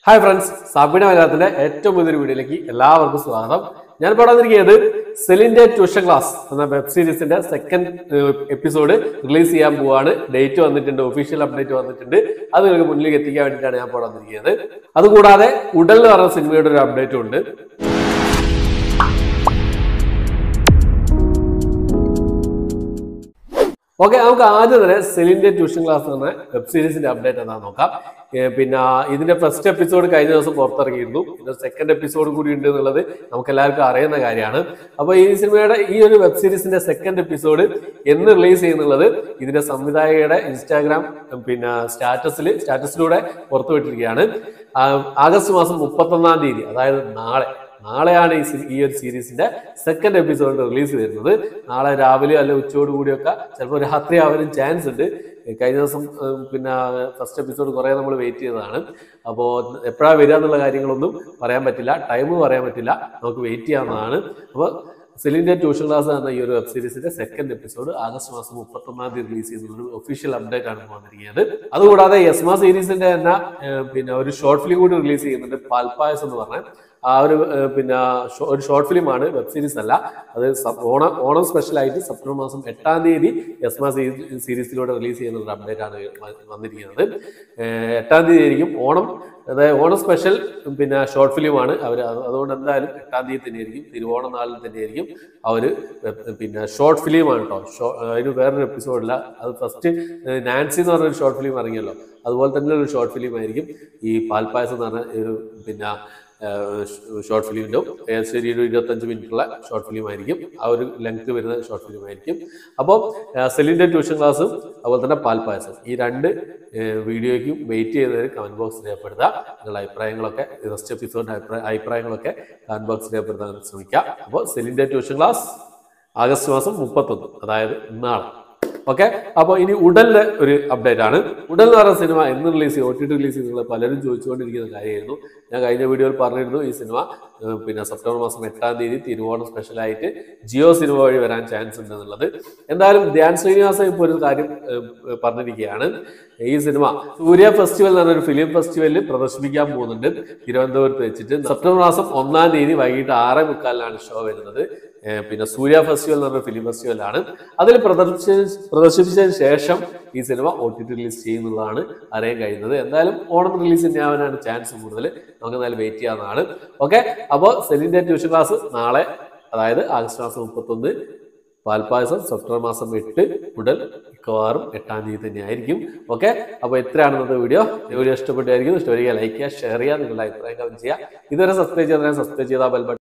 hi friends സാബിന മലയാളത്തിന്റെ ഏറ്റവും പുതിയൊരു വീഡിയോയിലേക്ക് എല്ലാവർക്കും സ്വാഗതം ഞാൻ ഇപ്പോൾ വന്നിരിക്കുന്നത് സെലിന്റെ ട്യൂഷൻ ക്ലാസ് എന്ന വെബ് സീരീസിന്റെ സെക്കൻഡ് എപ്പിസോഡ് റിലീസ് ചെയ്യാൻ പോവാണ് ഡേറ്റ് വന്നിട്ടുണ്ട് ഒഫീഷ്യൽ അപ്ഡേറ്റ് വന്നിട്ടുണ്ട് അത് നിങ്ങൾക്ക് മുന്നിലേക്ക് എത്തിക്കാൻ വേണ്ടിയിട്ടാണ് ഞാൻ ഇപ്പോൾ വന്നിരിക്കുന്നത് അതുകൂടാതെ ഉടൽ എന്ന് പറഞ്ഞ സിനിമയുടെ ഒരു അപ്ഡേറ്റും ഉണ്ട് ഓക്കെ നമുക്ക് ആദ്യം തന്നെ സെലിന്റെ ട്യൂഷൻ ക്ലാസ് എന്ന വെബ് സീരീസിന്റെ അപ്ഡേറ്റ് എന്താണെന്ന് നോക്കാം ഏ, പിന്നെ ഇതിന്റെ ഫസ്റ്റ് എപ്പിസോഡ് കഴിഞ്ഞ ദിവസം പുറത്തിറങ്ങിയിരുന്നു പിന്നെ സെക്കൻഡ് എപ്പിസോഡ് കൂടി ഉണ്ട് എന്നുള്ളത് നമുക്ക് എല്ലാവർക്കും അറിയുന്ന കാര്യമാണ് അപ്പോൾ ഈ സിനിമയുടെ ഈ ഒരു വെബ് സീരീസിന്റെ സെക്കൻഡ് എപ്പിസോഡ് എന്ന് റിലീസ് ചെയ്യുന്നുള്ളത് ഇതിന്റെ സംവിധായകയുടെ ഇൻസ്റ്റാഗ്രാം പിന്നെ സ്റ്റാറ്റസിൽ സ്റ്റാറ്റസിലൂടെ പുറത്തുവിട്ടിരിക്കുകയാണ് ആ, ആഗസ്റ്റ് മാസം മുപ്പത്തൊന്നാം തീയതി അതായത് നാളെ നാളെയാണ് ഈ സി- ഈ ഒരു സീരീസിന്റെ സെക്കൻഡ് എപ്പിസോഡ് റിലീസ് വരുന്നത് നാളെ രാവിലെ അല്ലെ ഉച്ചയോട് കൂടിയൊക്കെ ചിലപ്പോൾ രാത്രി ആവാനും ചാൻസ് ഉണ്ട് കഴിഞ്ഞ ദിവസം ഉം, പിന്നെ ഫസ്റ്റ് എപ്പിസോഡ് കുറേ നമ്മൾ വെയിറ്റ് ചെയ്തതാണ് അപ്പോൾ എപ്പോഴാണ് വരിക എന്നുള്ള കാര്യങ്ങളൊന്നും പറയാൻ പറ്റില്ല ടൈം പറയാൻ പറ്റില്ല നമുക്ക് വെയിറ്റ് ചെയ്യാവുന്നതാണ് അപ്പോൾ സെലിന്റെ ട്യൂഷൻ ക്ലാസ് എന്ന ഈ ഒരു വെബ് സീരീസിന്റെ സെക്കൻഡ് എപ്പിസോഡ് ആഗസ്റ്റ് മാസം മുപ്പത്തൊന്നാം തീയതി റിലീസ് ചെയ്യുന്ന ഒരു ഒഫീഷ്യൽ അപ്ഡേറ്റ് ആണ് ഇപ്പോൾ വന്നിരിക്കുന്നത് അതുകൂടാതെ യസ്മ സീരീസിന്റെ തന്നെ ഏഹ്, പിന്നെ ഒരു ഷോർട്ട് ഫിലിം കൂടി റിലീസ് ചെയ്യുന്നുണ്ട് പാൽപ്പായസ് എന്ന് പറഞ്ഞ ആ ഒരു ഏഹ്, പിന്നെ ഷോ- ഒരു ഷോർട്ട് ഫിലിം ആണ് വെബ് സീരീസ് അല്ല അത് സ- ഓണം ഓണം സ്പെഷ്യൽ ആയിട്ട് സെപ്റ്റംബർ മാസം എട്ടാം തീയതി യസ്മ സീരീസിലൂടെ റിലീസ് ചെയ്യുന്ന ഒരു അപ്ഡേറ്റ് ആണ് വ- വന്നിരിക്കുന്നത് ഏഹ്, എട്ടാം തീയതി ആയിരിക്കും ഓണം അതായത് ഓണം സ്പെഷ്യൽ പിന്നെ ഷോർട്ട് ഫിലിമാണ് അവർ അതുകൊണ്ട് എന്തായാലും എട്ടാം തീയതി തന്നെയായിരിക്കും തിരുവോണം നാളിൽ തന്നെയായിരിക്കും അവർ പിന്നെ ഷോർട്ട് ഫിലിമാണ് കേട്ടോ ഷോ അതിന് വേറൊരു എപ്പിസോഡില്ല അത് ഫസ്റ്റ് നാൻസി എന്ന് പറഞ്ഞൊരു ഷോർട്ട് ഫിലിം ഇറങ്ങിയല്ലോ അതുപോലെ തന്നെ ഒരു ഷോർട്ട് ഫിലിം ആയിരിക്കും ഈ പാൽപ്പായസം എന്ന് പറഞ്ഞ ഒരു പിന്നെ ഷോർട്ട് ഫിലിമിൻ്റെ ശരി ഒരു ഇരുപത്തഞ്ച് മിനിറ്റുള്ള ഷോർട്ട് ഫിലിം ആയിരിക്കും ആ ഒരു ലെങ്ത് വരുന്ന ഷോർട്ട് ഫിലിം ആയിരിക്കും അപ്പോൾ സെലിൻ്റെ ട്യൂഷൻ ക്ലാസ്സും അതുപോലെ തന്നെ പാൽപ്പായസം ഈ രണ്ട് വീഡിയോയ്ക്കും വെയിറ്റ് ചെയ്തവർ കമൻറ്റ് ബോക്സ് രേഖപ്പെടുത്തുക നിങ്ങളുടെ അഭിപ്രായങ്ങളൊക്കെ ഫസ്റ്റ് എപ്പിസോഡിൻ്റെ അഭിപ്രായ അഭിപ്രായങ്ങളൊക്കെ കമൻറ്റ് ബോക്സ് രേഖപ്പെടുത്താൻ ശ്രമിക്കുക അപ്പോൾ സെലിൻ്റെ ട്യൂഷൻ ക്ലാസ് ആഗസ്റ്റ് മാസം മുപ്പത്തൊന്ന് അതായത് നാളെ ഓക്കെ അപ്പോൾ ഇനി ഉടലിന്റെ ഒരു അപ്ഡേറ്റ് ആണ് ഉടൽ എന്ന് പറയുന്ന സിനിമ എന്ന് റിലീസ് ചെയ്യും ഒ ടി ടി റിലീസ് ചെയ്യുന്നത് പലരും ചോദിച്ചുകൊണ്ടിരിക്കുന്ന കാര്യമായിരുന്നു ഞാൻ കഴിഞ്ഞ വീഡിയോയിൽ പറഞ്ഞിരുന്നു ഈ സിനിമ ഏഹ്, പിന്നെ സെപ്റ്റംബർ മാസം എട്ടാം തീയതി തിരുവോണം സ്പെഷ്യലായിട്ട് ജിയോ സിനിമ വഴി വരാൻ ചാൻസ് ഉണ്ട് എന്നുള്ളത് എന്തായാലും ധ്യാൻ ശ്രീനിവാസൻ ഇപ്പോൾ ഒരു കാര്യം ഏഹ്, പറഞ്ഞിരിക്കുകയാണ് ഈ സിനിമ സൂര്യ ഫെസ്റ്റിവൽ എന്ന് പറഞ്ഞൊരു ഫിലിം ഫെസ്റ്റിവലിൽ പ്രദർശിപ്പിക്കാൻ പോകുന്നുണ്ട് തിരുവനന്തപുരത്ത് വെച്ചിട്ട് സെപ്റ്റംബർ മാസം ഒന്നാം തീയതി വൈകിട്ട് ആറേ മുക്കാലിനാണ് ഷോ വരുന്നത് ഏഹ് പിന്നെ സൂര്യ ഫെസ്റ്റിവൽ എന്ന് പറഞ്ഞ ഫിലിം ഫെസ്റ്റിവലാണ് അതിൽ പ്രദർശിച്ച പ്രദർശിപ്പിച്ചതിന് ശേഷം ഈ cinema O T T release ചെയ്യുന്നതാണ് അറിയാൻ കഴിയുന്നത് എന്തായാലും ഓണം റിലീസ് തന്നെയാവാനാണ് ചാൻസ് കൂടുതൽ നമുക്ക് എന്തായാലും വെയിറ്റ് ചെയ്യാവുന്നതാണ് ഓക്കെ അപ്പോൾ സെലിൻ്റെ ട്യൂഷൻ ക്ലാസ് നാളെ അതായത് ആഗസ്റ്റ് മാസം മുപ്പത്തൊന്ന് പാൽപ്പായസം സെപ്റ്റംബർ മാസം എട്ട് മുതൽ മിക്കവാറും എട്ടാം തീയതി തന്നെ ആയിരിക്കും ഓക്കെ അപ്പോൾ എത്രയാണ് ഇന്നത്തെ വീഡിയോ വീഡിയോ ഇഷ്ടപ്പെട്ടായിരിക്കും ഇഷ്ടപ്പെടുക ലൈക്ക് ചെയ്യുക ഷെയർ ചെയ്യുക നിങ്ങളുടെ അഭിപ്രായം കമന്റ് ചെയ്യുക ഇതുവരെ സബ്സ്ക്രൈബ് ചെയ്താൽ സബ്സ്ക്രൈബ് ചെയ്താൽ ബെൽ ബട്ടൺ